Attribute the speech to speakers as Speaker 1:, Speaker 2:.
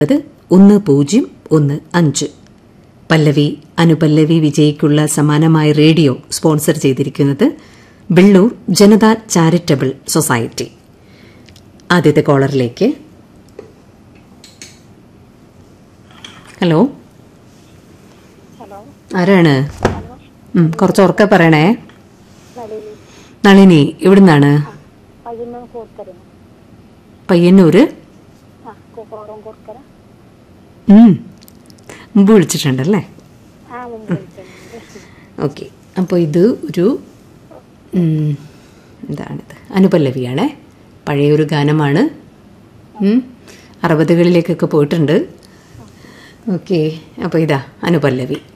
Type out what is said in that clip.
Speaker 1: അത് ഒന്ന് പൂജ്യം ഒന്ന് അഞ്ച് പല്ലവി അനുപല്ലവി വിജയിക്കുള്ള സമാനമായ റേഡിയോ സ്പോൺസർ ചെയ്തിരിക്കുന്നത് ബിള്ളൂർ ജനതാ ചാരിറ്റബിൾ സൊസൈറ്റി ആദ്യത്തെ കോളറിലേക്ക് ഹലോ
Speaker 2: ഹലോ
Speaker 1: ആരാണ്
Speaker 2: ഹലോ
Speaker 1: ഉം, കുറച്ച് ഉറക്കെ പറയണേ
Speaker 2: നളിനി
Speaker 1: നളിനി എവിടുന്നാണ്
Speaker 2: പയ്യന്നൂർ കൂർക്കര
Speaker 1: പയ്യന്നൂര്
Speaker 2: ആ കോറം കൂർക്കര
Speaker 1: ഉം, മുമ്പ് വിളിച്ചിട്ടുണ്ടല്ലേ
Speaker 2: ആ മുമ്പ് വിളിച്ചിട്ടുണ്ട്
Speaker 1: ഓക്കെ അപ്പോൾ ഇത് ഒരു ഉം, എന്താണിത് അനുപല്ലവിയാണേ പഴയൊരു ഗാനമാണ് ഉം, അറുപതുകളിലേക്കൊക്കെ പോയിട്ടുണ്ട് ഓക്കെ അപ്പോൾ ഇതാ അനുപല്ലവി